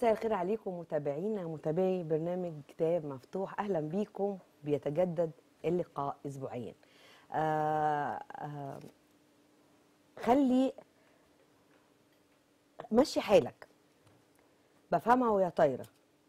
مساء الخير عليكم متابعينا متابعي برنامج كتاب مفتوح اهلا بيكم بيتجدد اللقاء اسبوعيا آه آه خلي مشي حالك بفهمها وهي طايره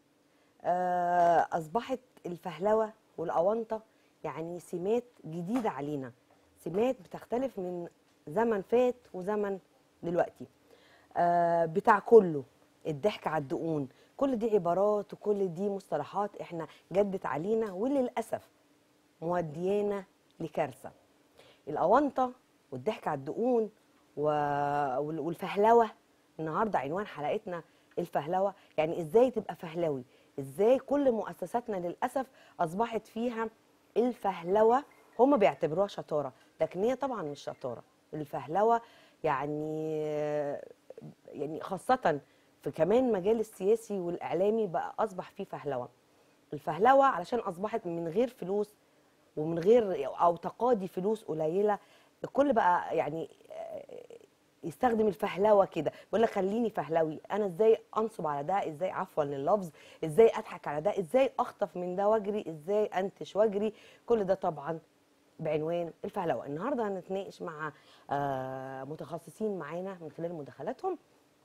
آه اصبحت الفهلوه والاونطه يعني سمات جديده علينا سمات بتختلف من زمن فات وزمن دلوقتي آه بتاع كله الضحك على الدقون كل دي عبارات وكل دي مصطلحات احنا جدت علينا وللاسف موديانا لكارثه الاونطه والضحك على الدقون و- وال- والفهلوه النهارده عنوان حلقتنا الفهلوه يعني ازاي تبقى فهلوي ازاي كل مؤسساتنا للاسف اصبحت فيها الفهلوه هم بيعتبروها شطاره لكن هي طبعا مش شطاره الفهلوه يعني يعني خاصه في كمان مجال السياسي والاعلامي بقى اصبح فيه فهلوه الفهلوه علشان اصبحت من غير فلوس ومن غير او تقاضي فلوس قليله الكل بقى يعني يستخدم الفهلوه كده يقول لك خليني فهلوي انا ازاي انصب على ده ازاي عفوا لللفظ ازاي اضحك على ده ازاي اخطف من ده واجري ازاي انتش واجري كل ده طبعا بعنوان الفهلوه النهارده هنتناقش مع آه، متخصصين معانا من خلال مداخلاتهم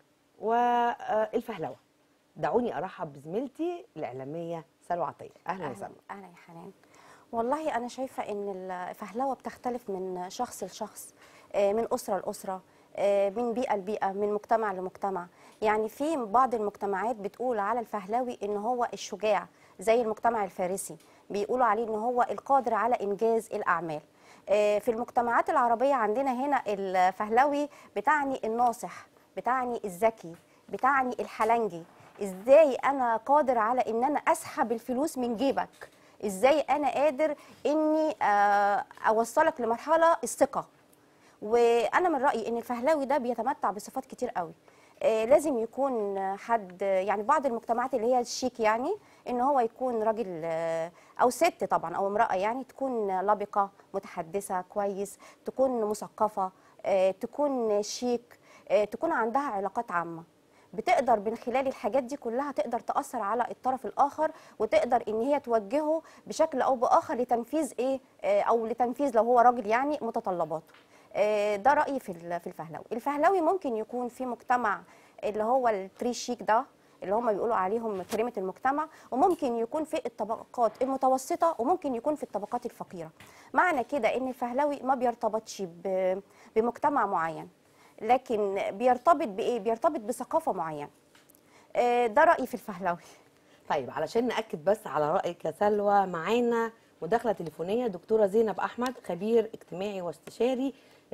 والفهلوه دعوني ارحب بزميلتي الاعلاميه سلوى عطيه اهلا اهلا وسهلا اهلا يا حنان والله انا شايفه ان الفهلوه بتختلف من شخص لشخص آه، من اسره لاسره آه، من بيئه لبيئه من مجتمع لمجتمع يعني في بعض المجتمعات بتقول على الفهلاوي ان هو الشجاع زي المجتمع الفارسي بيقولوا عليه ان هو القادر على انجاز الاعمال آه، في المجتمعات العربيه عندنا هنا الفهلوي بتعني الناصح بتعني الذكي بتعني الحلنجي ازاي انا قادر على ان انا اسحب الفلوس من جيبك ازاي انا قادر اني آه، اوصلك لمرحله الثقه وانا من رايي ان الفهلاوي ده بيتمتع بصفات كتير قوي آه، لازم يكون حد يعني بعض المجتمعات اللي هي الشيك يعني ان هو يكون راجل آه، او ست طبعا او امراه يعني تكون لبقه متحدثه كويس تكون مثقفه آه، تكون شيك آه، تكون عندها علاقات عامه بتقدر من خلال الحاجات دي كلها تقدر تأثر على الطرف الآخر وتقدر إن هي توجهه بشكل أو بآخر لتنفيذ إيه آه، أو لتنفيذ لو هو راجل يعني متطلباته آه، ده رأيي في ال- في الفهلوي الفهلوي ممكن يكون في مجتمع اللي هو التري شيك ده اللي هم بيقولوا عليهم كريمة المجتمع وممكن يكون في الطبقات المتوسطة وممكن يكون في الطبقات الفقيرة معنى كده إن الفهلوي ما بيرتبطش ب- بمجتمع معين لكن بيرتبط بايه بيرتبط بثقافه معينه آه، ده رايي في الفهلوي طيب علشان ناكد بس على رايك يا سلوى معانا مداخله تليفونيه دكتوره زينب احمد خبير اجتماعي واستشاري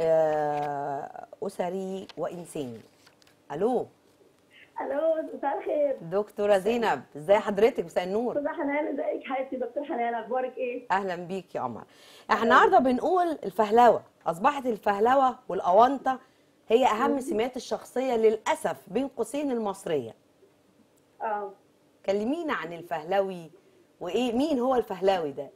آه، اسري وانساني الو الو مساء الخير دكتوره زينب ازي حضرتك مساء النور استاذه حنان ازيك حياتي دكتور حنان اخبارك ايه؟ اهلا بيك يا قمر احنا النهارده بنقول الفهلوه اصبحت الفهلوه والاونطه هي اهم سمات الشخصيه للاسف بين قوسين المصريه اه كلمينا عن الفهلوي وايه مين هو الفهلاوي ده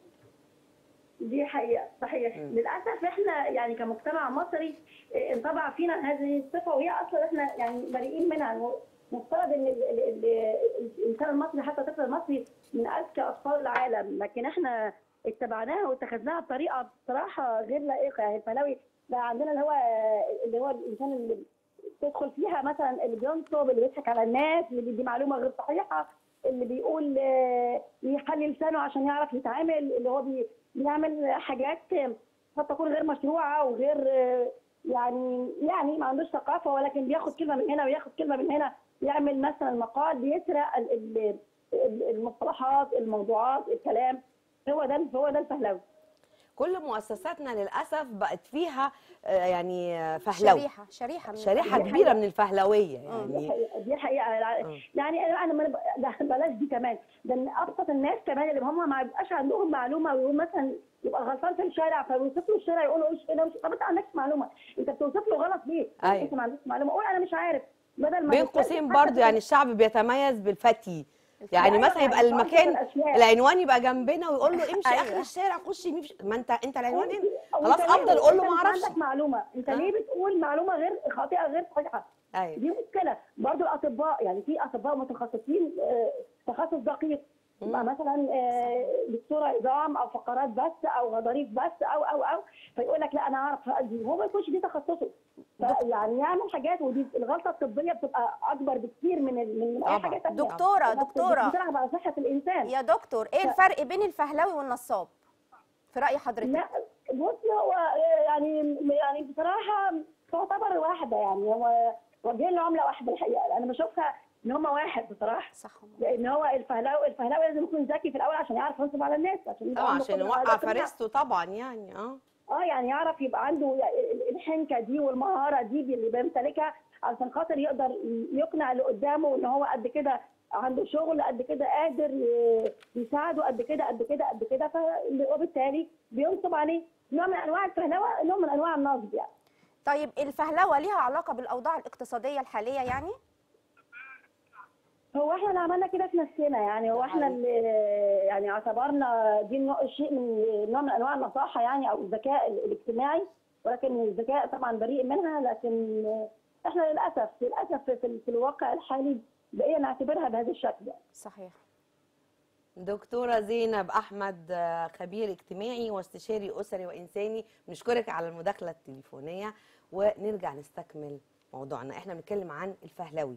دي حقيقه صحيح للاسف احنا يعني كمجتمع مصري إيه، انطبع فينا هذه الصفه وهي اصلا احنا يعني بريئين منها مفترض ان ال- ال- ال- الانسان المصري حتى الطفل المصري من اذكى اطفال العالم لكن احنا اتبعناها واتخذناها بطريقه بصراحه غير لائقه يعني الفهلاوي بقى عندنا اللي هو اللي هو الانسان اللي تدخل فيها مثلا اللي بينصب اللي بيضحك على الناس اللي بيدي معلومه غير صحيحه اللي بيقول آه، يخلي لسانه عشان يعرف يتعامل اللي هو بي بيعمل حاجات قد تكون غير مشروعه وغير آه، يعني يعني ما عندوش ثقافه ولكن بياخد كلمه من هنا وياخد كلمه من هنا يعمل مثلا مقال بيسرق ال- ال- ال- المصطلحات الموضوعات الكلام هو ده هو ده الفهلوي كل مؤسساتنا للاسف بقت فيها آه، يعني آه، فهلوي شريحه شريحه من شريحه دي كبيره حقيقة. من الفهلويه دي يعني حقيقة دي حقيقة يعني انا ما ده بلاش دي كمان ده إن ابسط الناس كمان اللي هم ما بيبقاش عندهم معلومه ويقول مثلا يبقى غلطان في الشارع فبيوصف له الشارع يقولوا ايش كده مش طب انت ما عندكش معلومه انت بتوصف له غلط ليه؟ أيوة. انت ما عندكش معلومه قول انا مش عارف بدل ما بين نتكلم قوسين حتى برضو يعني الشعب بيتميز بالفتي يعني أيوة، مثلا يبقى يعني المكان أبسط الأشياء. العنوان يبقى جنبنا ويقول له امشي أيوة. اخر الشارع خش يمين في- ما انت انت العنوان هنا أو خلاص أنت ليه- افضل اقول له أنت ما مش اعرفش عندك معلومه انت ها؟ ليه بتقول معلومه غير خاطئه غير صحيحه ايوه دي مشكله برضو الاطباء يعني في اطباء متخصصين آه، تخصص دقيق يبقى مثلا آه، دكتوره عظام او فقرات بس او غضاريف بس او او او فيقول لك لا انا اعرف دي هو ما يكونش دي تخصصه يعني يعمل حاجات ودي الغلطه الطبيه بتبقى اكبر بكتير من ال- من اي طبعاً. حاجه ثانيه دكتورة، دكتورة. بتلعب على صحه الانسان يا دكتور ايه الفرق بين الفهلاوي والنصاب في راي حضرتك لا بص هو يعني يعني بصراحه تعتبر واحده يعني هو وجهين لعمله واحده الحقيقه انا بشوفها ان هم واحد بصراحه صح لان هو الفهلاوي الفهلاوي لازم يكون ذكي في الاول عشان يعرف ينصب على الناس عشان يبقى طبعا عنده عشان قدرة على يوقع الاقتناع. فريسته طبعا يعني اه اه يعني يعرف يبقى عنده ال- الحنكه دي والمهاره دي اللي بيمتلكها عشان خاطر يقدر يقنع اللي قدامه ان هو قد كده عنده شغل قد كده قادر ي- يساعده قد كده قد كده قد كده ف- وبالتالي بينصب عليه نوع من انواع الفهلوه نوع من انواع النصب يعني طيب الفهلوه ليها علاقه بالاوضاع الاقتصاديه الحاليه يعني هو احنا اللي عملنا كده في نفسنا يعني هو احنا اللي يعني اعتبرنا دي نوع شيء من نوع من انواع النصاحه يعني او الذكاء ال- الاجتماعي ولكن الذكاء طبعا بريء منها لكن احنا للاسف للاسف في, في, في الواقع الحالي بقينا نعتبرها بهذا الشكل يعني. صحيح دكتورة زينب أحمد آه، خبير اجتماعي واستشاري أسري وإنساني بنشكرك على المداخلة التليفونية ونرجع نستكمل موضوعنا احنا بنتكلم عن الفهلوي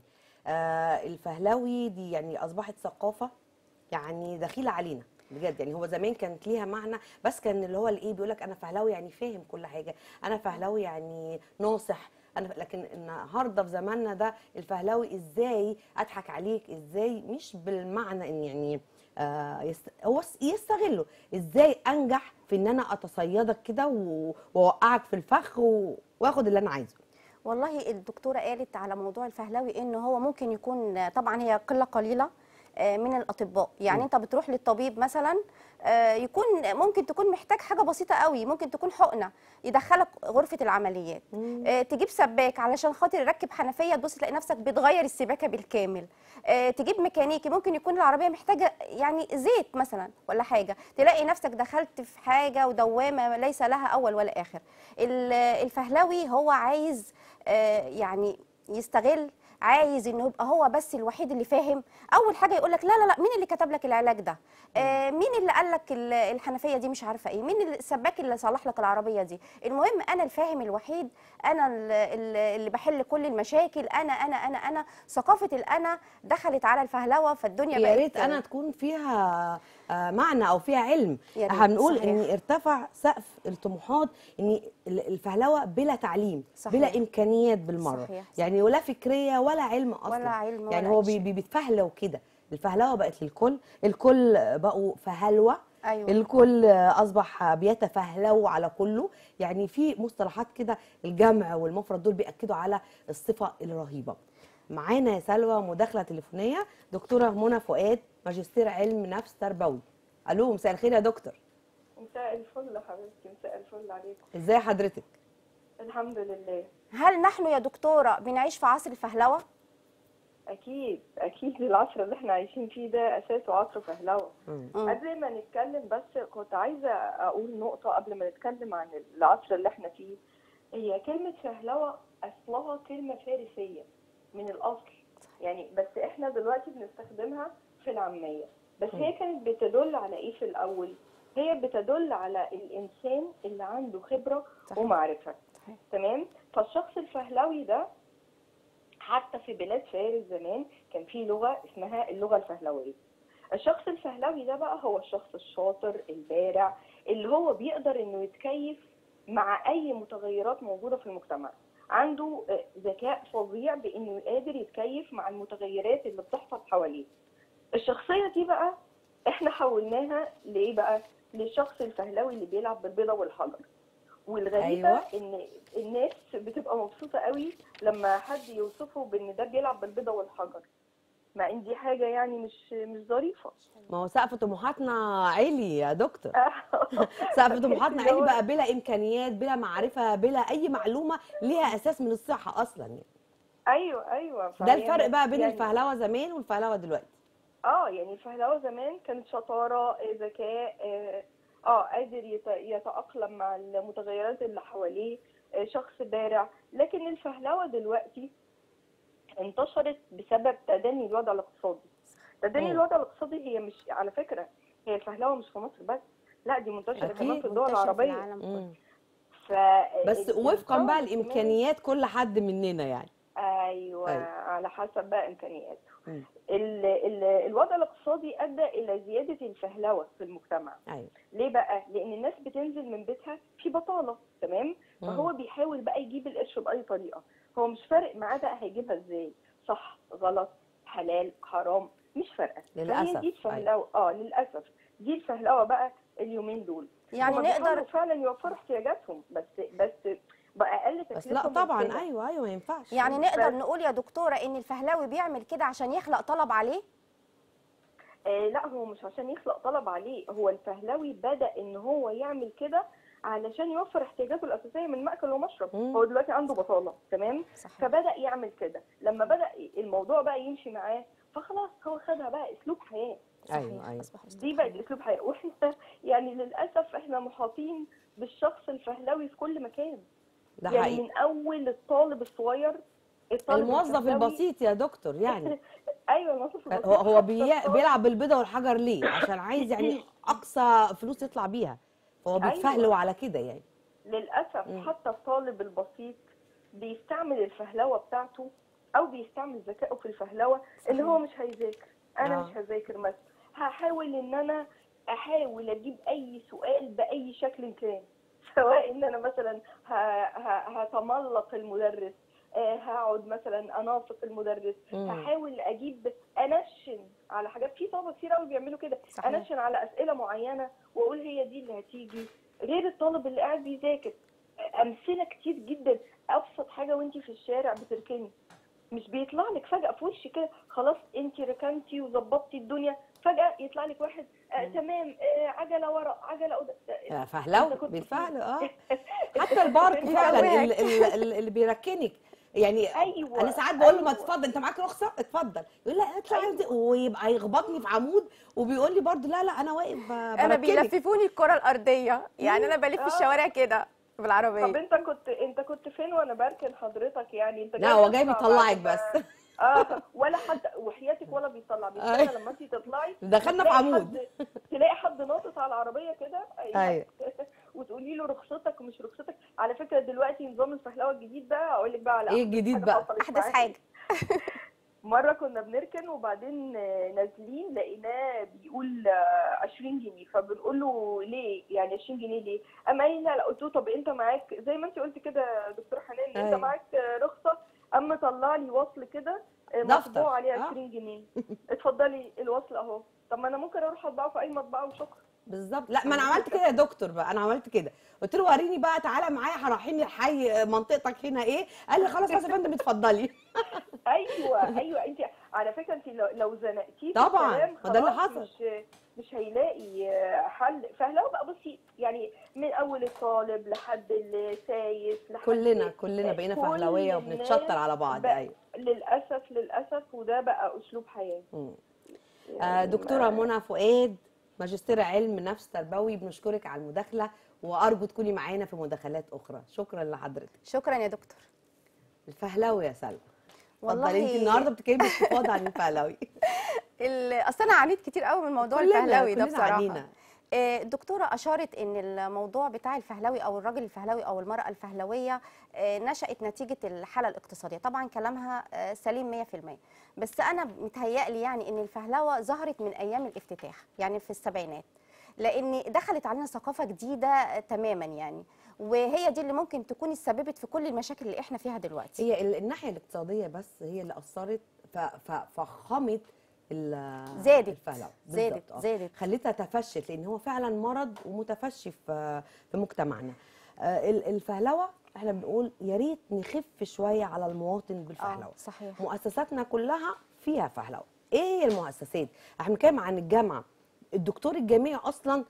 آه الفهلوي دي يعني أصبحت ثقافة يعني دخيلة علينا بجد يعني هو زمان كانت ليها معنى بس كان اللي هو الايه بيقول لك انا فهلاوي يعني فاهم كل حاجه انا فهلاوي يعني ناصح انا لكن النهارده في زماننا ده الفهلاوي ازاي اضحك عليك ازاي مش بالمعنى ان يعني آه يست... هو س- يستغله ازاي انجح في ان انا اتصيدك كده و- واوقعك في الفخ و... واخد اللي انا عايزه والله الدكتوره قالت على موضوع الفهلاوي ان هو ممكن يكون طبعا هي قله قليله آه، من الاطباء يعني م. انت بتروح للطبيب مثلا آه، يكون ممكن تكون محتاج حاجه بسيطه قوي ممكن تكون حقنه يدخلك غرفه العمليات آه، تجيب سباك علشان خاطر يركب حنفيه تبص تلاقي نفسك بتغير السباكه بالكامل آه، تجيب ميكانيكي ممكن يكون العربيه محتاجه يعني زيت مثلا ولا حاجه تلاقي نفسك دخلت في حاجه ودوامه ليس لها اول ولا اخر ال- الفهلاوي هو عايز آه، يعني يستغل عايز انه يبقى هو بس الوحيد اللي فاهم اول حاجه يقول لك لا لا لا مين اللي كتب لك العلاج ده آه مين اللي قال لك ال- الحنفيه دي مش عارفه ايه مين اللي- السباك اللي صلح لك العربيه دي المهم انا الفاهم الوحيد انا ال- ال- اللي بحل كل المشاكل انا انا انا انا ثقافه الانا دخلت على الفهلوه فالدنيا يا بقت ريت انا تكون فيها آه، معنى او فيها علم يا ريت، احنا بنقول صحيح. ان ارتفع سقف الطموحات ان ال- الفهلوه بلا تعليم صحيح. بلا امكانيات بالمره صحيح، يعني ولا فكريه ولا علم اصلا ولا علم يعني ولا هو أي بي شيء. بي- بيتفهلوا كده الفهلوه بقت للكل الكل بقوا فهلوه ايوه الكل اصبح بيتفهلوا على كله يعني في مصطلحات كده الجمع والمفرد دول بياكدوا على الصفه الرهيبه معانا يا سلوى مداخله تليفونيه دكتوره منى فؤاد ماجستير علم نفس تربوي الو مساء الخير يا دكتور مساء الفل حبيبتي مساء الفل عليكم ازاي حضرتك الحمد لله هل نحن يا دكتوره بنعيش في عصر الفهلوه اكيد اكيد العصر اللي احنا عايشين فيه ده اساسه عصر فهلوه مم. مم. قبل ما نتكلم بس كنت عايزه اقول نقطه قبل ما نتكلم عن العصر اللي احنا فيه هي كلمه فهلوه اصلها كلمه فارسيه من الاصل يعني بس احنا دلوقتي بنستخدمها في العاميه بس هي كانت بتدل على ايه في الاول هي بتدل على الانسان اللي عنده خبره صحيح. ومعرفه صحيح. تمام فالشخص الفهلوي ده حتى في بلاد فارس زمان كان في لغه اسمها اللغه الفهلويه الشخص الفهلوي ده بقى هو الشخص الشاطر البارع اللي هو بيقدر انه يتكيف مع اي متغيرات موجوده في المجتمع عنده آه، ذكاء فظيع بانه قادر يتكيف مع المتغيرات اللي بتحصل حواليه الشخصيه دي بقى احنا حولناها لايه بقى للشخص الفهلوي اللي بيلعب بالبيضه والحجر والغريبه أيوة. ان الناس بتبقى مبسوطه قوي لما حد يوصفه بان ده بيلعب بالبيضه والحجر مع ان دي حاجه يعني مش مش ظريفه ما هو سقف طموحاتنا عالي يا دكتور سقف طموحاتنا اللي عالي هو- بقى بلا امكانيات بلا معرفه بلا اي معلومه ليها اساس من الصحه اصلا يعني ايوه ايوه ده فهي الفرق بقى بين يعني الفهلوه زمان والفهلوه دلوقتي اه يعني الفهلوه زمان كانت شطاره آه، ذكاء اه آه، قادر يت- يتاقلم مع المتغيرات اللي حواليه آه، شخص بارع لكن الفهلوه دلوقتي انتشرت بسبب تدني الوضع الاقتصادي تدني مم. الوضع الاقتصادي هي مش على فكره هي الفهلوه مش في مصر بس لا دي منتشره أكيد. كمان في الدول منتشر في العربيه العالم كله مم. ف بس ال- وفقا بقى المستوى الاجتماعي- لامكانيات كل حد مننا يعني ايوه, أيوة. أيوة. على حسب بقى امكانياته مم. ال ال الوضع الاقتصادي ادى الى زياده الفهلوه في المجتمع ايوه ليه بقى لان الناس بتنزل من بيتها في بطاله تمام مم. فهو بيحاول بقى يجيب القرش باي طريقه هو مش فارق معاه بقى هيجيبها ازاي صح غلط حلال حرام مش فارقه فهي للأسف، دي الفهلوه اه للاسف دي الفهلوه بقى اليومين دول يعني هما بيحاولوا نقدر فعلا يوفروا احتياجاتهم بس بس باقل تكلفه بس لا طبعا ممكنة. ايوه ايوه ما ينفعش يعني بس- نقدر نقول يا دكتوره ان الفهلاوي بيعمل كده عشان يخلق طلب عليه آه لا هو مش عشان يخلق طلب عليه هو الفهلوي بدأ ان هو يعمل كده علشان يوفر احتياجاته الأساسية من مأكل ومشرب مم. هو دلوقتي عنده بطالة تمام صحيح فبدأ يعمل كده لما بدأ الموضوع بقى يمشي معاه فخلاص هو خدها بقى اسلوب حياة ايوه ايوه أصبح أسلوب دي بقت حياة. اسلوب حياة واحنا يعني للأسف احنا محاطين بالشخص الفهلوي في كل مكان ده يعني حقيقي من أول الطالب الصغير الطالب الموظف الفهلوي- البسيط يا دكتور يعني ايوه الموظف البسيط هو هو حتى بي... الطالب- بيلعب بالبيضه والحجر ليه عشان عايز يعني اقصى فلوس يطلع بيها فهو أيوة. بيتفهلوا على كده يعني للأسف مم. حتى الطالب البسيط بيستعمل الفهلوة بتاعته أو بيستعمل ذكائه في الفهلوة إن هو مش هيذاكر أنا آه. مش هذاكر مثلا هحاول إن أنا أحاول أجيب أي سؤال بأي شكل كان سواء إن أنا مثلا ه- ه- هتملق المدرس آه، هقعد مثلا انافق المدرس مم. هحاول اجيب انشن على حاجات في طلبه كتير قوي بيعملوا كده صحيح. انشن على اسئله معينه واقول هي دي اللي هتيجي غير الطالب اللي قاعد بيذاكر امثله كتير جدا ابسط حاجه وانت في الشارع بتركني مش بيطلع لك فجاه في وشك كده خلاص انت ركنتي وظبطتي الدنيا فجاه يطلع لك واحد آه تمام آه عجله ورا عجله قدام يا أنت فهلو كنت بيتفهلوا اه حتى البارك فعلا ال- ال- ال- اللي بيركنك يعني ايوه انا ساعات بقول له ما أيوة. اتفضل انت معاك رخصه اتفضل يقول لا اطلع عندي ويبقى يخبطني في عمود وبيقول لي برضو لا لا انا واقف ب- انا بركنك. بيلففوني الكره الارضيه يعني انا بلف آه. الشوارع كده طب بالعربيه انت كنت انت كنت فين وانا بركن حضرتك يعني انت لا هو جاي تطلع بيطلعك بعد ما- بس اه ولا حد وحياتك ولا بيطلع بيستنى أيوة. لما انت تطلعي دخلنا في تلاقي عمود حد- تلاقي حد ناطط على العربيه كده أيوة. وتقولي له رخصتك ومش رخصتك على فكره دلوقتي نظام الفهلوه الجديد ده اقول لك بقى على ايه أحدث الجديد حاجة بقى حصلت احدث معايا. حاجه مره كنا بنركن وبعدين آه، نازلين لقيناه بيقول آه، 20 جنيه فبنقول له ليه يعني 20 جنيه ليه قام قال لي لا لا قلت له طب انت معاك زي ما انت قلت كده يا دكتور حنان انت أيوة. معاك آه، رخصه اما طلع لي وصل كده آه، دفتر. مطبوع عليه آه. 20 جنيه اتفضلي الوصل اهو طب ما انا ممكن اروح اطبعه في اي مطبعه وشكرا بالظبط لا ما انا عملت كده يا دكتور بقى انا عملت كده قلت له وريني بقى تعالى معايا هرايحين الحي منطقتك هنا ايه قال لي خلاص خلاص يا فندم اتفضلي ايوه ايوه انت على فكره انت لو, لو زنقتيه في طبعاً، الكلام ما ده اللي خلاص حصل. مش مش هيلاقي حل فهلو بقى بصي يعني من اول الطالب لحد السايس لحد كلنا كلنا بقينا كل فهلويه الناس وبنتشطر على بعض بقى- ايوه للاسف للاسف وده بقى اسلوب حياه مم. آه يعني دكتوره ما- منى فؤاد ماجستير علم نفس تربوي بنشكرك على المداخله وارجو تكوني معانا في مداخلات اخرى شكرا لحضرتك شكرا يا دكتور الفهلوي يا سلمى والله- اتفضلي انت النهارده بتتكلمي باستفاضه عن الفهلوي ال- اصل انا عانيت كتير قوي من موضوع كلنا- الفهلاوي ده كلنا بصراحه عانينا. آه، الدكتوره اشارت ان الموضوع بتاع الفهلاوي او الراجل الفهلاوي او المراه الفهلويه آه، نشات نتيجه الحاله الاقتصاديه طبعا كلامها آه، سليم 100% بس انا متهيألي يعني ان الفهلوه ظهرت من ايام الافتتاح يعني في السبعينات لان دخلت علينا ثقافه جديده آه، تماما يعني وهي دي اللي ممكن تكون السببت في كل المشاكل اللي احنا فيها دلوقتي هي ال- الناحيه الاقتصاديه بس هي اللي اثرت ف- ف- فخمت ال- زادت. الفهلوه زادت بالظبط، آه. زادت خلتها تفشت لان هو فعلا مرض ومتفشي في في مجتمعنا آه، ال- الفهلوه احنا بنقول يا ريت نخف شويه على المواطن اه بالفهلوه صحيح مؤسساتنا كلها فيها فهلوه ايه هي المؤسسات احنا بنتكلم عن الجامعه الدكتور الجامعي اصلا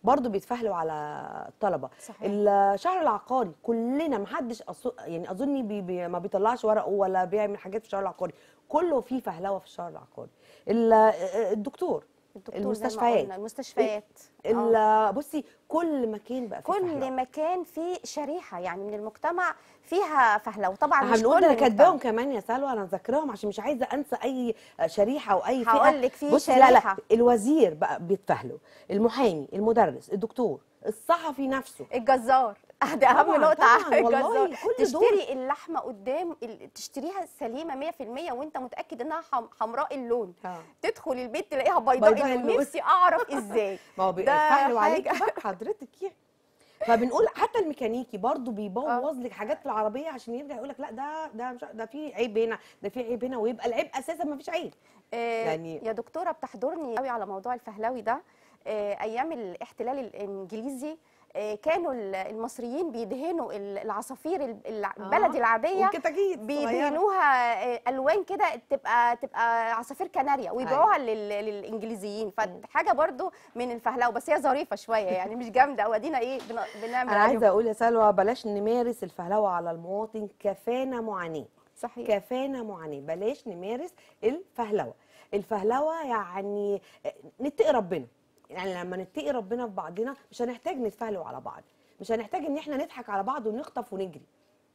برضو بيتفهلوا على الطلبه صحيح. الشهر العقاري كلنا محدش أص... يعني اظني بي... بي... ما بيطلعش ورقه ولا بيعمل حاجات في الشهر العقاري كله فيه فهلوه في الشهر العقاري ال- الدكتور الدكتور زي ما المستشفيات. قلنا، المستشفيات آه. ال- بصي كل مكان بقى فيه كل فهلوة. مكان فيه شريحه يعني من المجتمع فيها فهلوه طبعا احنا مش بنقول كل انا المجتمع. كاتباهم كمان يا سلوى انا ذاكراهم عشان مش عايزه انسى اي شريحه او اي فئه هقول لك في بصي لا لا شريحة. الوزير بقى بيتفهلوا المحامي المدرس الدكتور الصحفي نفسه الجزار ده اهم طبعاً، نقطه طبعاً، والله الجزار كل دول. تشتري اللحمه قدام ال- تشتريها سليمه 100% وانت متاكد انها حم- حمراء اللون آه. تدخل البيت تلاقيها بيضاء بيضاء اللون اللون. نفسي اعرف ازاي ما هو ده بيتفهلوا عليك حاجة. بقى حضرتك يعني فبنقول حتى الميكانيكي برضو آه. بيبوظ لك حاجات في العربيه عشان يرجع يقول لك لا ده ده مش ده في عيب هنا ده في عيب هنا ويبقى العيب اساسا ما فيش عيب آه، يعني- يا دكتوره بتحضرني قوي على موضوع الفهلاوي ده آه، ايام الاحتلال الانجليزي آه، كانوا ال- المصريين بيدهنوا ال- العصافير ال- الع- البلدي العاديه والكتاكيت صغيرة. بيدهنوها آه، الوان كده تبقى تبقى عصافير كناريا ويبيعوها لل- للانجليزيين فحاجه برضو من الفهلاوه بس هي ظريفه شويه يعني مش جامده وادينا ايه بن- بنعمل انا عليهم. عايزه اقول يا سلوى بلاش نمارس الفهلوه على المواطن كفانا معاناه صحيح كفانا معاناه بلاش نمارس الفهلوه الفهلوه يعني نتقي ربنا يعني لما نتقي ربنا في بعضنا مش هنحتاج نتفهلوا على بعض مش هنحتاج ان احنا نضحك على بعض ونخطف ونجري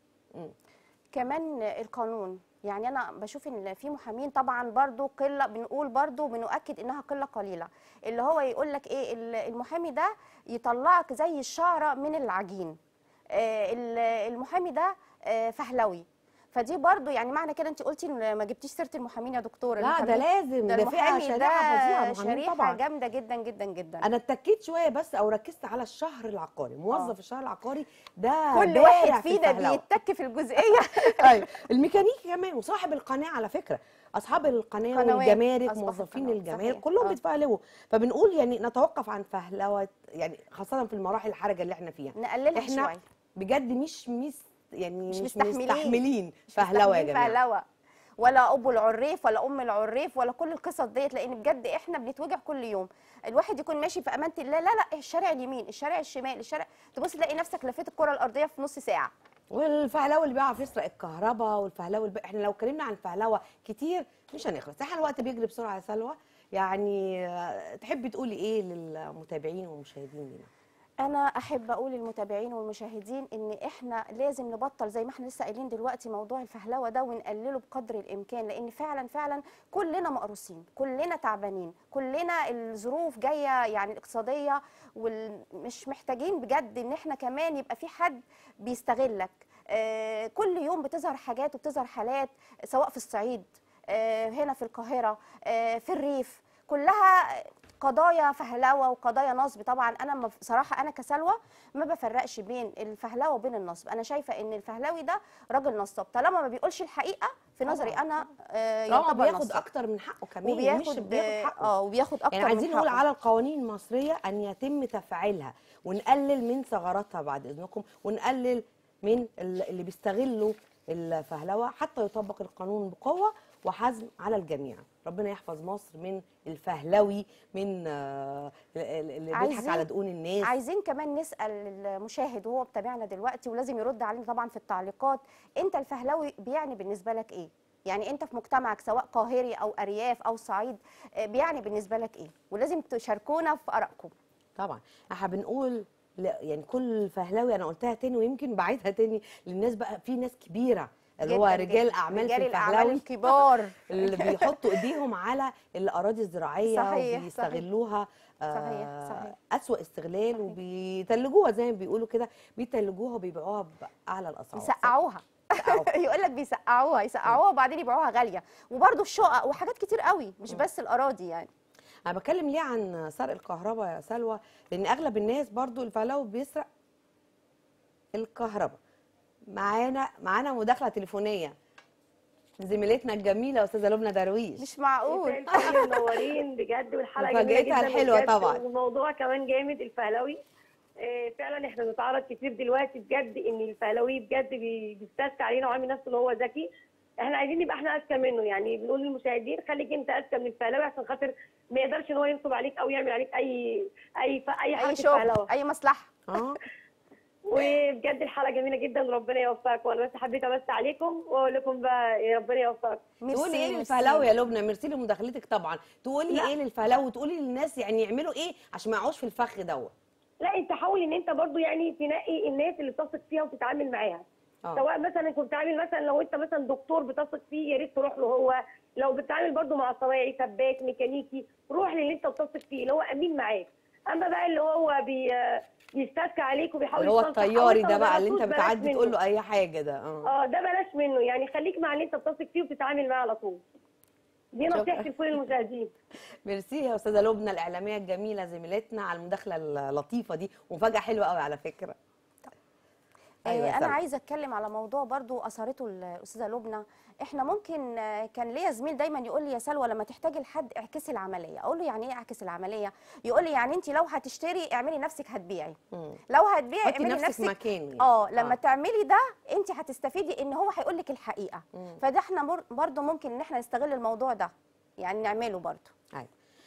كمان القانون يعني انا بشوف ان في محامين طبعا برضو قله بنقول برضو بنؤكد انها قله قليله اللي هو يقول لك ايه ال- المحامي ده يطلعك زي الشعره من العجين آه، ال- المحامي ده آه، فهلوي فدي برضو يعني معنى كده انت قلتي إن ما جبتيش سيره المحامين يا دكتوره لا ده المحامين- لازم ده ده فئه المحامي شريحه ده فظيعه محامين شريحه طبعا جامده جدا جدا جدا انا اتكيت شويه بس او ركزت على الشهر العقاري موظف آه. الشهر العقاري ده كل بارع واحد في فينا الفهلوة. بيتك في الجزئيه ايوه الميكانيكي كمان وصاحب القناه على فكره اصحاب القناه قنوات، والجمارك أصبحت موظفين قنوات، الجمارك صحيح. كلهم آه. بيتفهلوا فبنقول يعني نتوقف عن فهلوه يعني خاصه في المراحل الحرجه اللي احنا فيها نقللها احنا شويه بجد مش مس يعني مش مش, مستحملين. مستحملين مش فهلوه يا مستحملين جماعه فهلوة ولا ابو العريف ولا ام العريف ولا كل القصص ديت لان بجد احنا بنتوجع كل يوم الواحد يكون ماشي في امانه الله لا لا الشارع اليمين الشارع الشمال الشارع تبص تلاقي نفسك لفيت الكره الارضيه في نص ساعه والفهلوه اللي بيعرف يسرق الكهرباء والفهلوه اللي بي... احنا لو اتكلمنا عن الفهلوه كتير مش هنخلص احنا الوقت بيجري بسرعه يا سلوى يعني آه، تحبي تقولي ايه للمتابعين والمشاهدين لنا انا احب اقول للمتابعين والمشاهدين ان احنا لازم نبطل زي ما احنا لسه قايلين دلوقتي موضوع الفهلوه ده ونقلله بقدر الامكان لان فعلا فعلا كلنا مقروسين كلنا تعبانين كلنا الظروف جايه يعني الاقتصاديه ومش محتاجين بجد ان احنا كمان يبقى في حد بيستغلك آه، كل يوم بتظهر حاجات وبتظهر حالات سواء في الصعيد آه، هنا في القاهره آه، في الريف كلها قضايا فهلوه وقضايا نصب طبعا انا ما- بصراحه انا كسلوى ما بفرقش بين الفهلوه وبين النصب انا شايفه ان الفهلاوي ده راجل نصاب طالما ما بيقولش الحقيقه في نظري طبعاً. انا آه، طبعا يعتبر بياخد نصاب اكتر من حقه كمان وبياخد مش بياخد حقه اه وبياخد اكتر يعني عايزين من نقول حقه. على القوانين المصريه ان يتم تفعيلها ونقلل من ثغراتها بعد اذنكم ونقلل من ال- اللي بيستغلوا الفهلوه حتى يطبق القانون بقوه وحزم على الجميع ربنا يحفظ مصر من الفهلوي من آه، اللي بيضحك عايزين- على دقون الناس عايزين كمان نسال المشاهد وهو بتابعنا دلوقتي ولازم يرد علينا طبعا في التعليقات انت الفهلاوي بيعني بالنسبه لك ايه يعني انت في مجتمعك سواء قاهري او ارياف او صعيد آه، بيعني بالنسبه لك ايه ولازم تشاركونا في ارائكم طبعا احنا بنقول لا يعني كل فهلاوي انا قلتها تاني ويمكن بعيدها تاني للناس بقى في ناس كبيره اللي هو جداً رجال جداً. اعمال رجال في الاعمال الفهلاوي الكبار اللي بيحطوا ايديهم على الاراضي الزراعيه صحيح، وبيستغلوها صحيح، آه، صحيح. اسوأ استغلال صحيح. وبيتلجوها زي ما بيقولوا كده بيتلجوها وبيبيعوها باعلى الاسعار يسقعوها يسقعوها. يقول لك بيسقعوها يسقعوها وبعدين يبيعوها غاليه وبرده الشقق وحاجات كتير قوي مش بس الاراضي يعني انا بتكلم ليه عن سرق الكهرباء يا سلوى لان اغلب الناس برضو الفهلاوي بيسرق الكهرباء معانا معانا مداخله تليفونيه زميلتنا الجميله استاذه لبنى درويش مش معقول مساء الخير منورين بجد والحلقه جميله مفاجأتها جدا الحلوة بجد، طبعاً. والموضوع كمان جامد الفهلاوي آه، فعلا احنا بنتعرض كتير دلوقتي بجد ان الفهلاوي بجد بي- بيستسكى علينا وعامل نفسه اللي هو ذكي احنا عايزين نبقى احنا اذكى منه يعني بنقول للمشاهدين خليك انت اذكى من الفهلاوي عشان خاطر ما يقدرش ان هو ينصب عليك او يعمل عليك اي اي ف... اي حاجه اي في شغل الفهلوه اي مصلحه اه وبجد الحلقه جميله جدا وربنا يوفقك وانا بس حبيت امس عليكم واقول لكم بقى يا ربنا يوفقك تقولي ايه ميرسي. للفهلاوي يا لبنى ميرسي لمداخلتك طبعا تقولي لا. ايه للفهلاوي وتقولي للناس يعني يعملوا ايه عشان ما يقعوش في الفخ دوت لا انت حاول ان انت برضو يعني تنقي الناس اللي بتثق فيها وتتعامل معاها اه سواء مثلا كنت بتتعامل مثلا لو انت مثلا دكتور بتثق فيه يا ريت تروح له هو لو بتتعامل برضو مع صنايعي سباك ميكانيكي روح للي انت بتثق فيه اللي هو امين معاك اما بقى اللي هو بي بيستذكى عليك وبيحاول اللي هو يستنصح أو الطياري انت ده ما بقى اللي انت جربتوش، بلاش بتعدي منه. تقول له اي حاجه ده اه اه ده بلاش منه يعني خليك مع اللي انت بتثق فيه وبتتعامل معاه على طول دي شكرا. نصيحتي لكل المشاهدين ميرسي يا استاذه لبنى الاعلاميه الجميله زميلتنا على المداخله اللطيفه دي ومفاجاه حلوه قوي على فكره أيوة يا آه، انا سلمى. عايزه اتكلم على موضوع برضو اثارته الاستاذه لبنى احنا ممكن آه، كان ليا زميل دايما يقول لي يا سلوى لما تحتاجي لحد اعكسي العمليه اقول له يعني ايه اعكس العمليه يقول لي يعني انت لو هتشتري اعملي نفسك هتبيعي مم. لو هتبيعي حطي اعملي نفسك نفسك مكانه يعني. اه لما آه. تعملي ده انت هتستفيدي ان هو هيقول لك الحقيقه مم. فده احنا مر- برضو ممكن ان احنا نستغل الموضوع ده يعني نعمله برضو أيوة.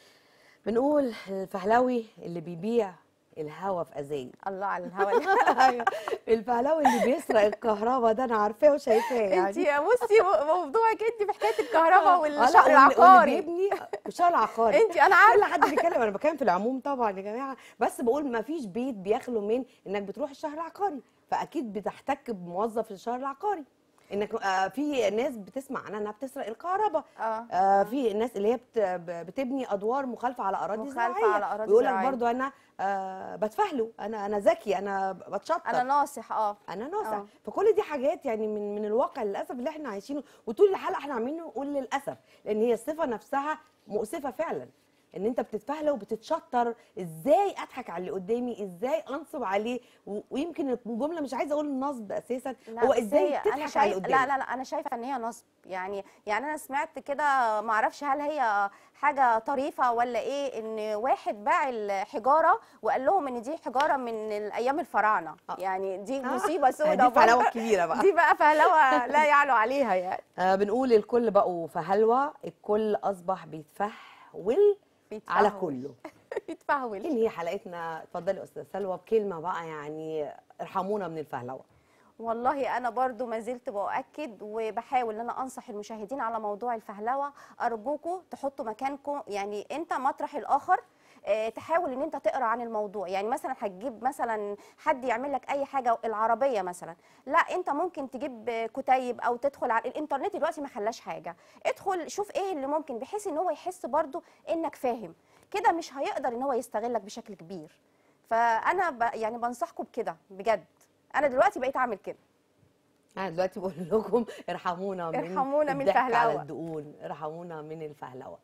بنقول الفهلاوي اللي بيبيع الهوا في ازايز الله على الهوا ده ايوه الفهلاوي اللي بيسرق الكهرباء ده انا عارفاه وشايفاه يعني انت يا بصي موضوعك انت في حكايه الكهرباء آه، والشقر لا، واللي- واللي العقاري بيبني الشقر العقاري انت انا كل عارفه حد بيتكلم انا بتكلم في العموم طبعا يا جماعه بس بقول ما فيش بيت بيخلو من انك بتروح الشهر العقاري فاكيد بتحتك بموظف الشهر العقاري انك آه في ناس بتسمع عنها انها بتسرق الكهرباء اه آه في ناس اللي هي بت ب- بتبني ادوار مخالفه على اراضي مخالفة زراعيه على أراضي ويقول لك زراعية. برضو انا آه بتفهله انا انا ذكي انا بتشطر انا ناصح اه انا ناصح آه. فكل دي حاجات يعني من من الواقع للاسف اللي احنا عايشينه وطول الحلقه احنا عاملين نقول للاسف لان هي الصفه نفسها مؤسفه فعلا ان انت بتتفهله وبتتشطر ازاي اضحك على اللي قدامي ازاي انصب عليه و- ويمكن الجمله مش عايزه اقول النصب اساسا لا هو بس ازاي هي- تضحك انا على شايف اللي لا قدامي لا لا انا شايفه ان هي نصب يعني يعني انا سمعت كده ما اعرفش هل هي حاجه طريفه ولا ايه ان واحد باع الحجاره وقال لهم ان دي حجاره من ايام الفراعنه آه. يعني دي آه. مصيبه آه، سوداء دي الفهلوه الكبيره بقى دي بقى فهلوه لا يعلو عليها يعني آه بنقول الكل بقوا فهلوه الكل اصبح بيتفهول على بيتفهول. كله بيتفهول اللي هي حلقتنا اتفضلي يا استاذه سلوى بكلمه بقى يعني ارحمونا من الفهلوه والله انا برضو ما زلت باكد وبحاول ان انا انصح المشاهدين على موضوع الفهلوه ارجوكم تحطوا مكانكم يعني انت مطرح الاخر آه، تحاول ان انت تقرا عن الموضوع يعني مثلا هتجيب مثلا حد يعمل لك اي حاجه العربيه مثلا لا انت ممكن تجيب آه، كتيب او تدخل على الانترنت دلوقتي ما خلاش حاجه ادخل شوف ايه اللي ممكن بحيث ان هو يحس برضو انك فاهم كده مش هيقدر ان هو يستغلك بشكل كبير فانا ب... يعني بنصحكم بكده بجد انا دلوقتي بقيت اعمل كده انا دلوقتي بقول لكم ارحمونا من ارحمونا من الضحك على الفهلوة. الدقون ارحمونا من الفهلوه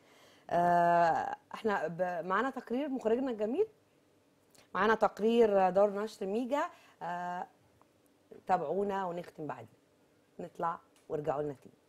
آه احنا ب- معانا تقرير مخرجنا الجميل معانا تقرير دار نشر ميجا آه تابعونا ونختم بعدين نطلع وارجعوا لنا تاني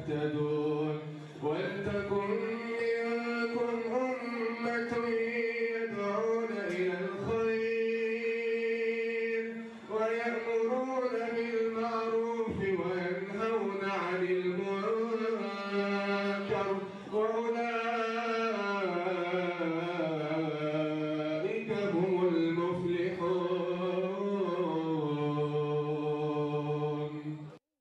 يهتدون ولتكن منكم أمة يدعون إلى الخير ويأمرون بالمعروف وينهون عن المنكر وأولئك هم المفلحون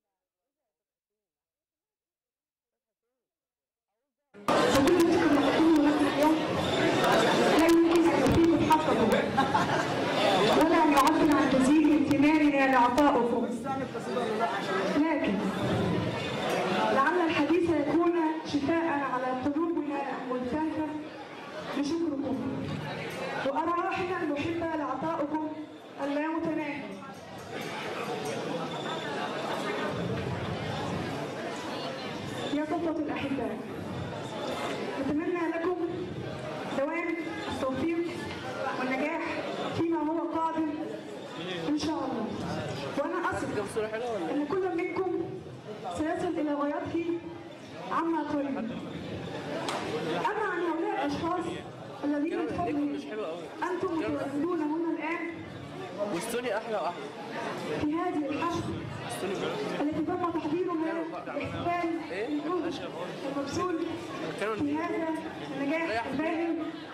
لا يمكن أن يعطيكم حقكم ولا أن يعبر عن مزيد امتناننا لعطائكم لكن لعل الحديث يكون شفاء على قلوبنا الملتهبة بشكركم وأرى راحة محبة لعطائكم اللا متناهي يا صفوة الأحباء نتمنى لكم دوام التوفيق والنجاح فيما هو قادم ان شاء الله وانا اثق ان كل منكم سيصل الى غايته عما قريب اما عن هؤلاء الاشخاص الذين بفضل انتم متواجدون هنا الان والسوني احلى واحلى في هذه الحفل التي تم تحضيرها لاحتفال الجهد المبذول في هذا النجاح الباهر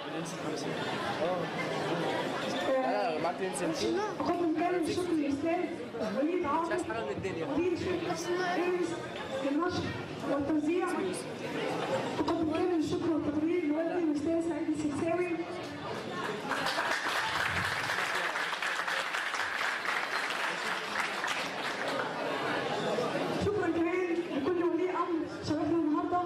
لا معاك 2 سنتين أقدم كامل الشكر للأستاذ وليد عاطف عايز حاجه من الدنيا مدير شركة إيرس للنشر والتوزيع أقدم كامل الشكر والتقدير لوالدي الأستاذ سعيد السلساوي شكرا كمان لكل ولي أمر شرفنا النهارده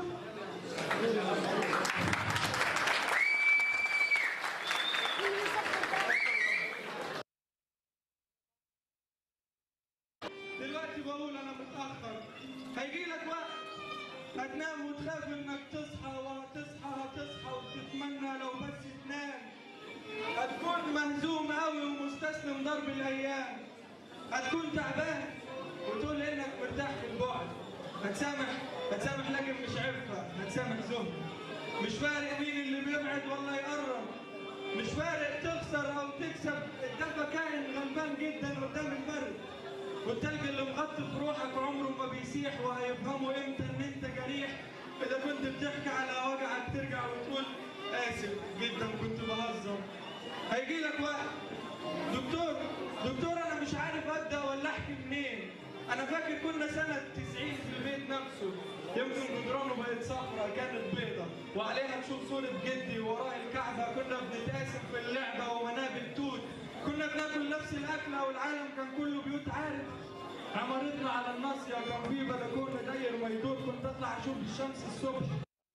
دلوقتي بقول انا متاخر هيجي لك وقت هتنام وتخاف انك تصحى وهتصحى هتصحى وتتمنى لو بس تنام هتكون مهزوم قوي ومستسلم ضرب الايام هتكون تعبان وتقول انك مرتاح في البعد هتسامح هتسامح لكن مش عفه هتسامح زهد مش فارق مين اللي بيبعد والله يقرب مش فارق تخسر او تكسب الدفا كائن غلبان جدا قدام البرد والتلج اللي مغطي في روحك عمره ما بيسيح وهيفهموا امتى ان انت جريح اذا كنت بتحكي على وجعك ترجع وتقول اسف جدا كنت بهزر هيجي لك وقت دكتور دكتور انا مش عارف ابدا ولا احكي منين انا فاكر كنا سنه 90 في البيت نفسه يمكن جدرانه بقت صفرة كانت بيضة وعليها تشوف صورة جدي وراه الكعبة كنا بنتقاسم في اللعبة ومنابل توت كنا بناكل نفس الأكلة والعالم كان كله بيوت عارف عمارتنا على الناصية كان في بلكونة داير ما يدور كنت أطلع أشوف الشمس الصبح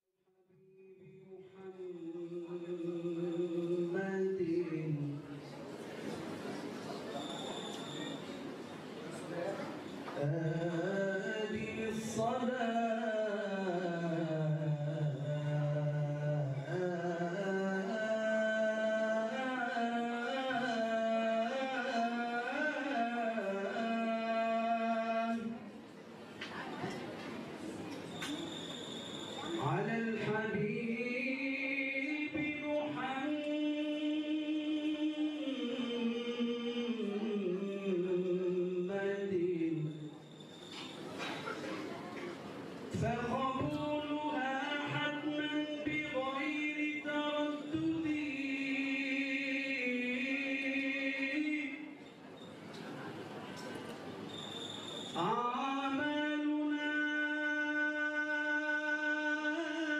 هذه الصلاة على الحبيب محمد فقبولها حتما بغير تردد أعمالنا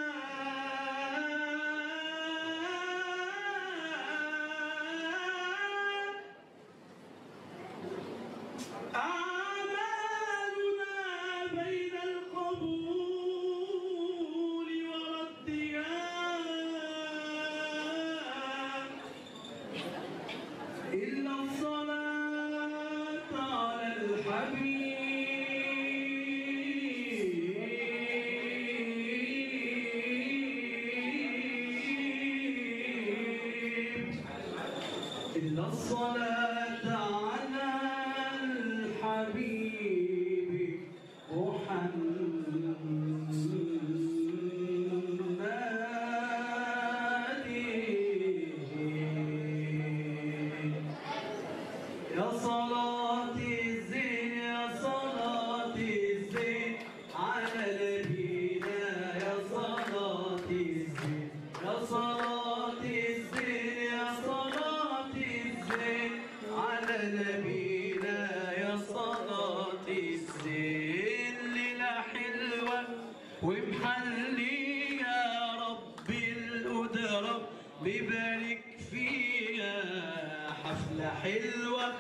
ونحلي يا رب القدرة ببارك فيها حفلة حلوة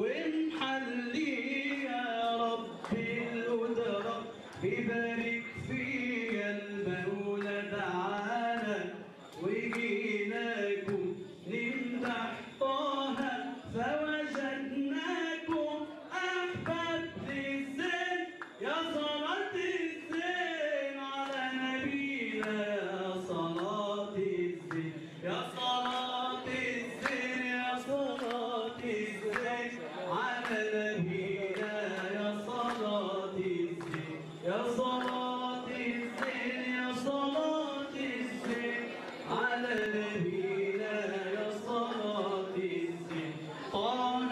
ونحلي يا رب القدرة ببارك فيها المولى دعانا وجيناكم نمدح طه فوجدناكم أحببت الزين يا صلاة الزين على نبينا يا صلاة الزين يا صلاة الزين يا صلاة الزين على نبينا يا صلاة الزين يا صلاة الزين يا صلاة الزين على نبينا يا صلاة الزين طه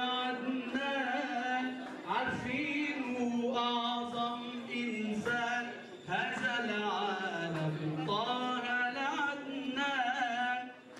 العدنان عارفينه أعظم إنسان هذا العالم طه العدنان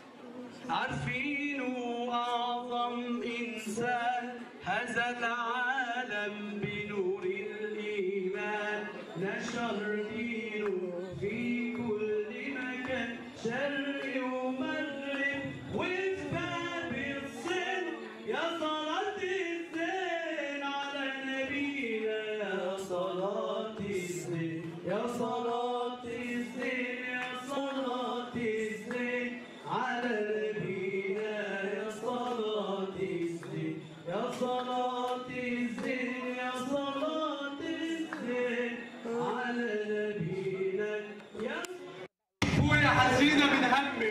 عارفينه أعظم إنسان هذا العالم بنور الإيمان نشر دينه في كل مكان شرق ومغرب وفي باب الصين يا صلاة الزين على نبينا يا صلاة الزين يا صلاة الزين يا صلاة الزين على نبينا يا صلاة الزين يا صلاة الزين يا صلاة الزين على نبينا يا ويا حزينة من همك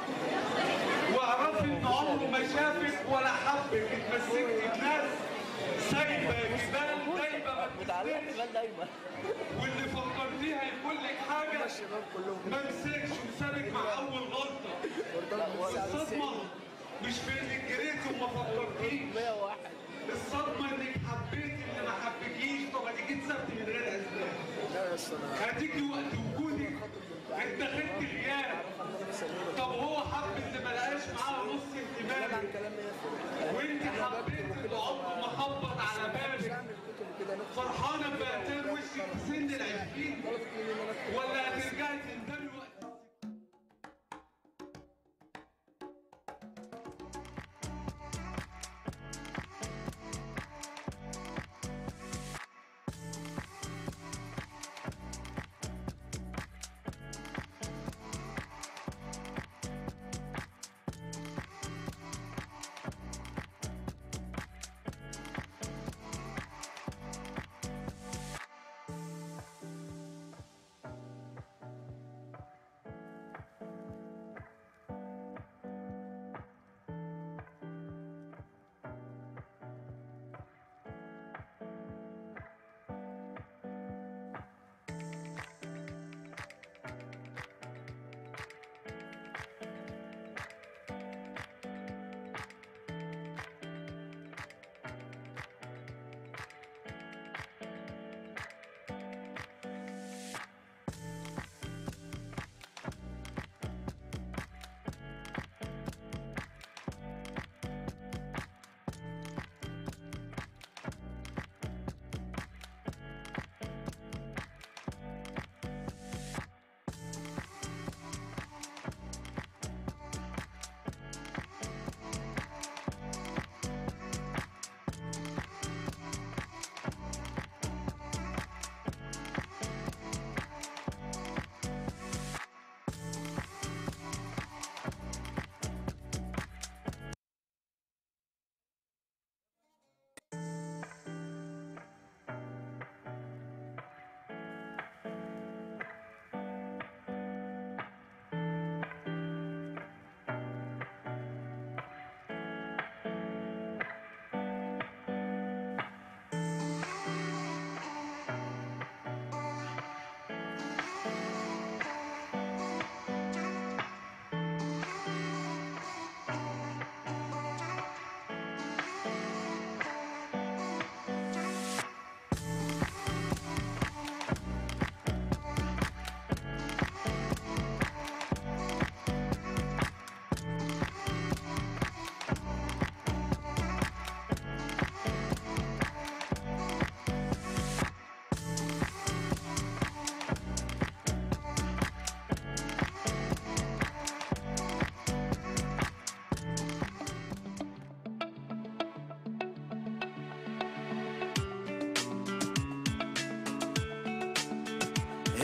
واعرفي ان عمره ما شافك ولا حبك اتمسكت بناس سايبه جبال دايبه متعلق جبال دايما واللي فكرتيها يقول لك حاجه ما مسكش وسابك مع اول غلطه الصدمه مش في انك جريت وما فكرتيش 101 الصدمه انك حبيتي اللي ما حبكيش طب هتيجي تسبتي من غير اسباب لا يا اسطى انا هتيجي وقت وجودك اتخذت غياب طب هو حب اللي ما لقاش معاه نص اهتمامك وانت حبيت اللي عمره ما خبط على بالك فرحانه بقتين وشك في سن العشرين ولا هترجعي تندمي وقت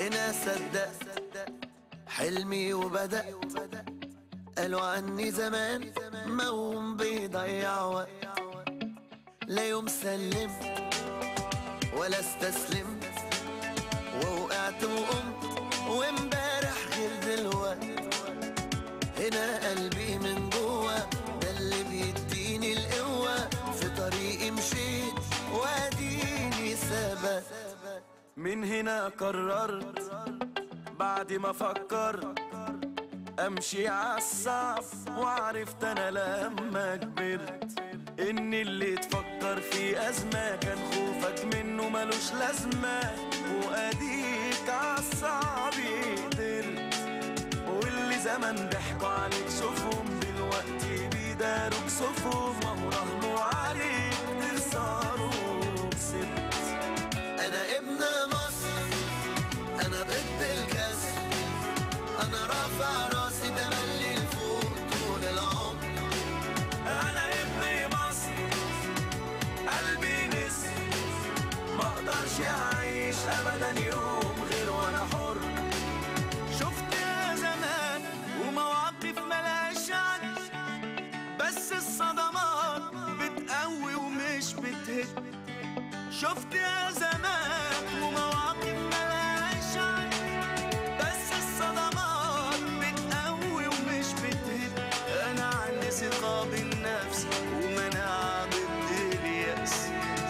هنا صدقت حلمي وبدأ قالوا عني زمان موم بيضيع وقت لا يوم سلمت ولا استسلمت ووقعت وقمت وامبارح غير دلوقت هنا قلبي من جوا ده اللي بيديني القوة في طريقي مشيت واديني ثبت من هنا قررت بعد ما فكرت امشي عالصعب وعرفت انا لما كبرت ان اللي تفكر في ازمه كان خوفك منه ملوش لازمه واديك عالصعب قدرت واللي زمان ضحكوا عليك شوفهم دلوقتي بيداروا كسوفهم ما هو رهنوا عليك تخسروا كسبت انا ابن مصر انا ضد الكسر انا رافع راسي تملي لفوق طول العمر انا ابن مصر قلبي نسر ما اقدرش اعيش ابدا يوم غير وانا حر شفت يا زمان ومواقف ملهاش عد بس الصدمات بتقوي ومش بتهد شفت يا زمان ومواقف ملهاش عد بس الصدمات بتقوي ومش بتهد انا عندي ثقة بالنفس ومناعة ضد اليأس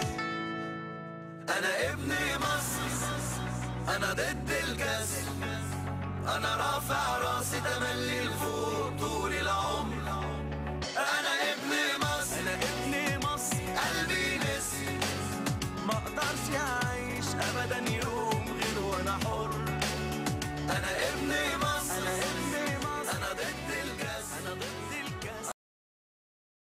انا ابن مصر انا ضد الكسر انا رافع راسي تملي لفوق طول العمر انا ابن مصر انا ابن مصر قلبي نسر ما اقدرش اعيش ابدا يوم غير وانا حر انا ابن مصر انا ابن مصر انا ضد الكسر انا ضد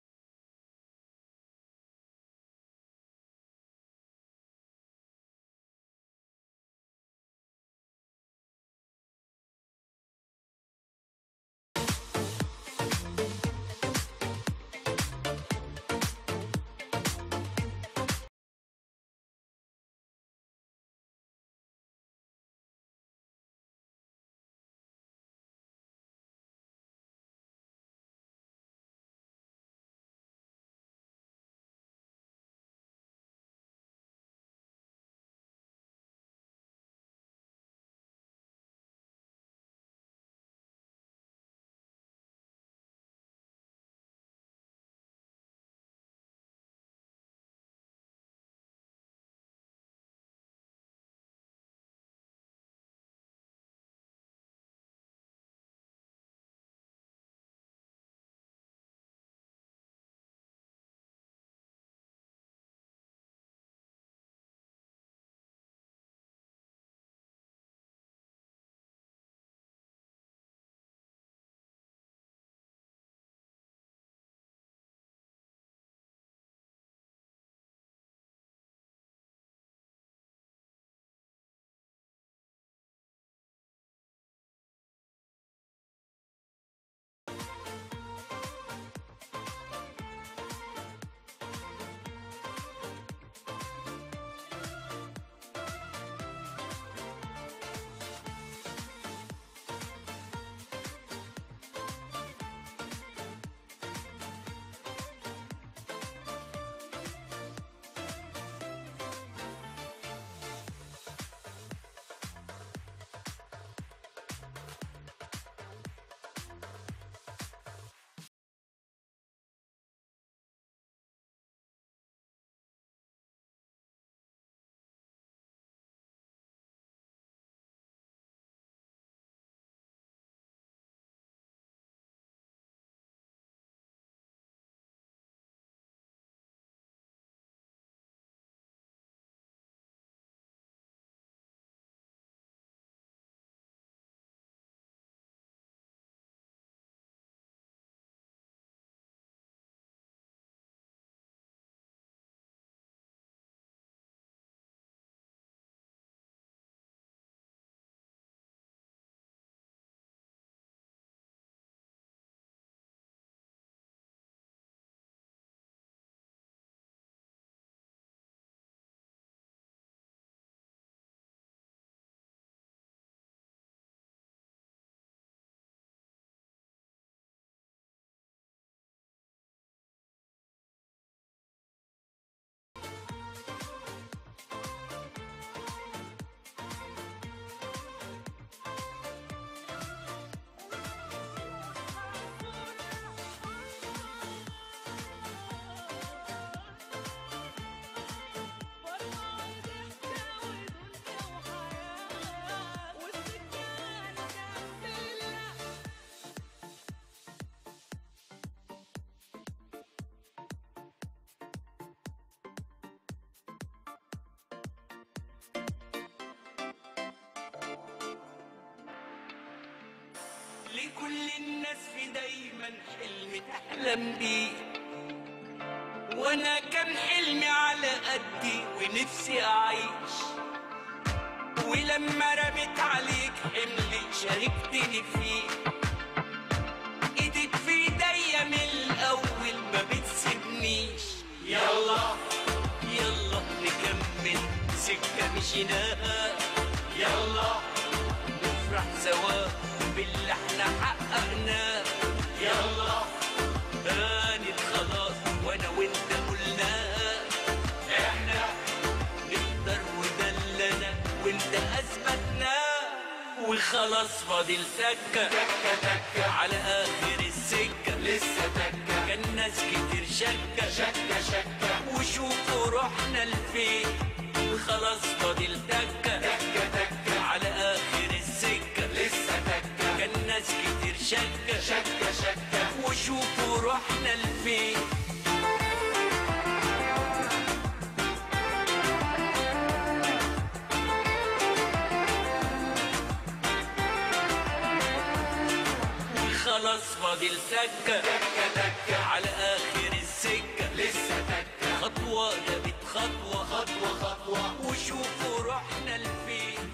لكل الناس في دايما حلم تحلم بيه وانا كان حلمي على قدي ونفسي اعيش ولما رميت عليك حملي شاركتني فيه ايدك في ايديا من الاول ما بتسيبنيش يلا يلا نكمل سكه مشيناها يلا نفرح سوا باللي احنا حققناه يلا هانت خلاص وانا وانت قلناها احنا نقدر وده اللي انا وانت اثبتناه وخلاص فاضل سكة تكة تكة على اخر السكة لسه تكة كان ناس كتير شكة شكة شكة وشوفوا روحنا لفين وخلاص فاضل تكة تكة تكة على اخر السكة لسه تكة كان ناس كتير شكة شكة شكة وشوفوا روحنا لفين خلاص فاضل سكة تكة تكة على آخر السكة لسه تكة خطوة جابت خطوة خطوة خطوة وشوفوا روحنا لفين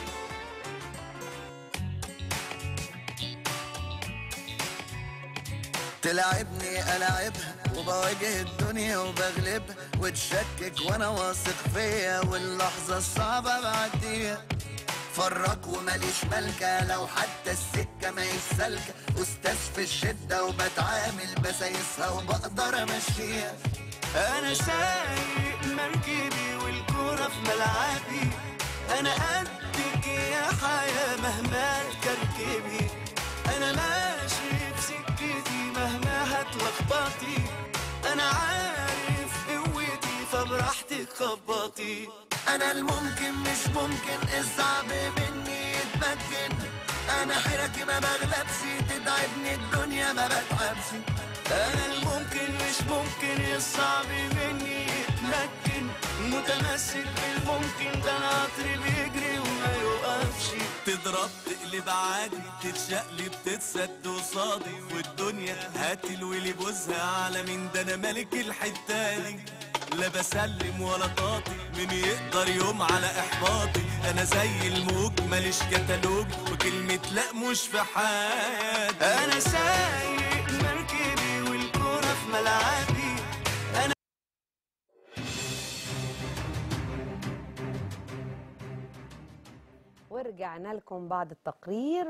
تلعبني ألعبها وبواجه الدنيا وبغلبها وتشكك وانا واثق فيا واللحظة الصعبة بعديها فرق وماليش ملكة لو حتى السكة ما سالكة أستاذ في الشدة وبتعامل بسايسها وبقدر أمشيها انا سايق مركبي والكرة في ملعبي انا قدك يا حياة مهما تركبي انا ماشي في سكتي مهما هتلخبطي انا عارف قوتي فبراحتك خبطي أنا الممكن مش ممكن الصعب مني يتمكن أنا حيرتي ما بغلبش تتعبني الدنيا ما بتعبش انا الممكن مش ممكن الصعب مني يتمكن متمسك بالممكن ده القطر بيجري وما يوقفش تضرب تقلب عادي تتشقلب تتسد قصادي والدنيا هتلوي بوزها على مين ده انا ملك الحته دي لا بسلم ولا طاطي مين يقدر يوم على احباطي انا زي الموج ماليش كتالوج وكلمه لا مش في حياتي انا سايق مركبي والكرة في ملعبي انا ورجعنا لكم بعد التقرير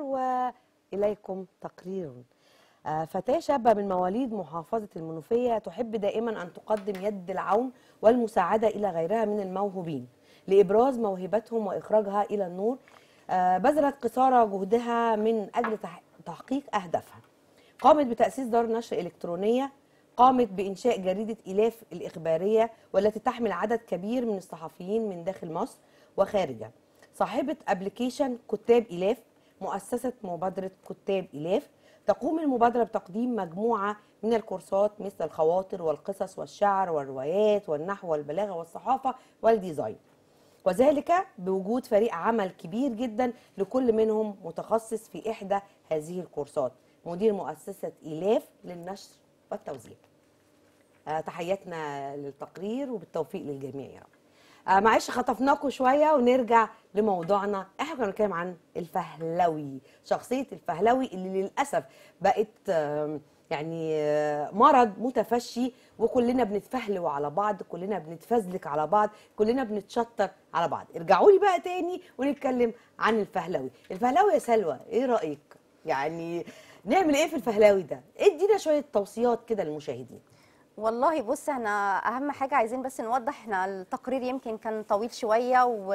وإليكم تقرير آه، فتاة شابة من مواليد محافظة المنوفية تحب دائما أن تقدم يد العون والمساعدة إلى غيرها من الموهوبين لإبراز موهبتهم وإخراجها إلى النور آه، بذلت قصارى جهدها من أجل تح- تحقيق أهدافها قامت بتأسيس دار نشر إلكترونية قامت بإنشاء جريدة إلاف الإخبارية والتي تحمل عدد كبير من الصحفيين من داخل مصر وخارجها صاحبة أبليكيشن كتاب إلاف مؤسسة مبادرة كتاب إلاف تقوم المبادرة بتقديم مجموعة من الكورسات مثل الخواطر والقصص والشعر والروايات والنحو والبلاغة والصحافة والديزاين وذلك بوجود فريق عمل كبير جدا لكل منهم متخصص في إحدى هذه الكورسات مدير مؤسسة إلاف للنشر والتوزيع آه، تحياتنا للتقرير وبالتوفيق للجميع يا رب آه، معلش خطفناكم شويه ونرجع لموضوعنا احنا كنا بنتكلم عن الفهلوي شخصيه الفهلوي اللي للاسف بقت آم، يعني آه، مرض متفشي وكلنا بنتفهلوا على بعض كلنا بنتفزلك على بعض كلنا بنتشطر على بعض ارجعوا لي بقى تاني ونتكلم عن الفهلوي الفهلوي يا سلوى ايه رايك يعني نعمل ايه في الفهلاوي ده ادينا شويه توصيات كده للمشاهدين والله بص احنا اهم حاجه عايزين بس نوضح احنا التقرير يمكن كان طويل شويه و...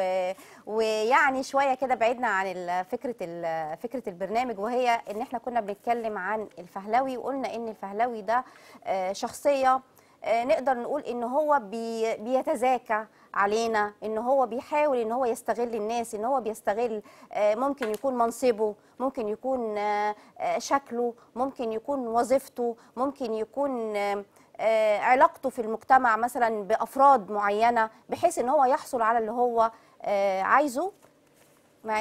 ويعني شويه كده بعدنا عن ال- فكره ال- فكره البرنامج وهي ان احنا كنا بنتكلم عن الفهلوي وقلنا ان الفهلوي ده آه، شخصيه آه، نقدر نقول ان هو بي بيتزاكى علينا ان هو بيحاول ان هو يستغل الناس ان هو بيستغل آه، ممكن يكون منصبه ممكن يكون آه، آه، شكله ممكن يكون وظيفته ممكن يكون آه، آه، علاقته في المجتمع مثلا بافراد معينه بحيث ان هو يحصل على اللي هو آه، عايزه معاكي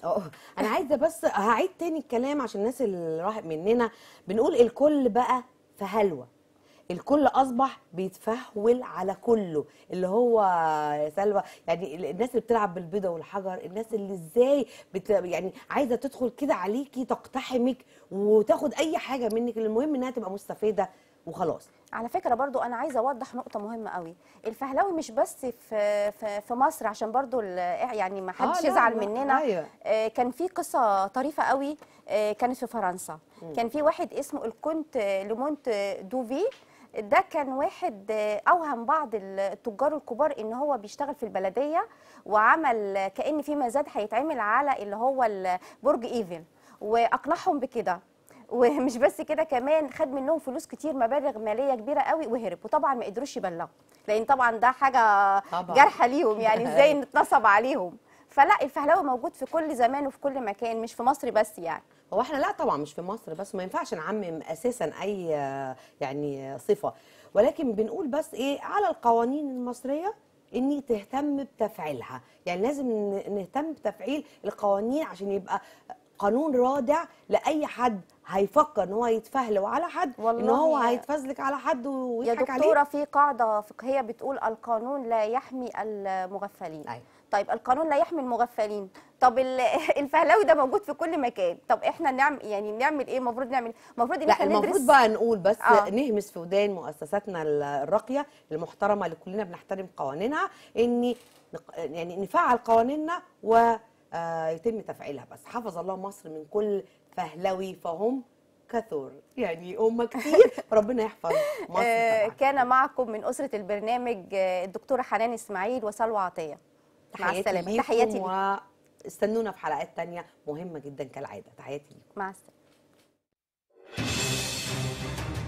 اه انا عايزه بس هعيد تاني الكلام عشان الناس اللي راحت مننا بنقول الكل بقى في هلوه الكل اصبح بيتفهول على كله اللي هو يا سلوى يعني الناس اللي بتلعب بالبيضه والحجر الناس اللي ازاي بت يعني عايزه تدخل كده عليكي تقتحمك وتاخد اي حاجه منك المهم انها تبقى مستفيده وخلاص على فكره برضو انا عايزه اوضح نقطه مهمه قوي الفهلاوي مش بس في في, في مصر عشان برضو ال- يعني ما حدش لا، يزعل لا، مننا أيوة. آه، كان في قصه طريفه قوي آه، كانت في فرنسا كان في واحد اسمه الكونت لمونت دوفي ده كان واحد آه، اوهم بعض التجار الكبار ان هو بيشتغل في البلديه وعمل كان في مزاد هيتعمل على اللي هو ال- برج ايفل واقنعهم بكده ومش بس كده كمان خد منهم فلوس كتير مبالغ ماليه كبيره قوي وهرب وطبعا ما قدروش يبلغوا لان طبعا ده حاجه طبعاً. جرحه ليهم يعني ازاي نتنصب عليهم فلا الفهلاوي موجود في كل زمان وفي كل مكان مش في مصر بس يعني هو احنا لا طبعا مش في مصر بس ما ينفعش نعمم اساسا اي آه، يعني صفه ولكن بنقول بس ايه على القوانين المصريه اني تهتم بتفعيلها يعني لازم ن- نهتم بتفعيل القوانين عشان يبقى قانون رادع لاي حد هيفكر ان هو يتفهلو على حد ان والله هو يا- هيتفزلك على حد يا ويضحك عليه دكتوره في قاعده فقهيه بتقول القانون لا يحمي المغفلين أيوة. طيب القانون لا يحمي المغفلين طب ال- الفهلاوي ده موجود في كل مكان طب احنا نعمل يعني نعمل ايه المفروض نعمل المفروض ان لا احنا ندرس المفروض بقى نقول بس آه. آه. نهمس في ودان مؤسساتنا ال- الراقيه المحترمه اللي كلنا بنحترم قوانينها ان نق- يعني نفعل قوانيننا ويتم تفعيلها بس حفظ الله مصر من كل فهلوي فهم كثر يعني هم كتير ربنا يحفظ مصر آه، طبعا كان معكم من أسرة البرنامج آه، الدكتورة حنان إسماعيل وسلوى عطية مع تحياتي السلامة ليكم تحياتي ليكم واستنونا في حلقات تانية مهمة جدا كالعادة تحياتي ليكم مع السلامة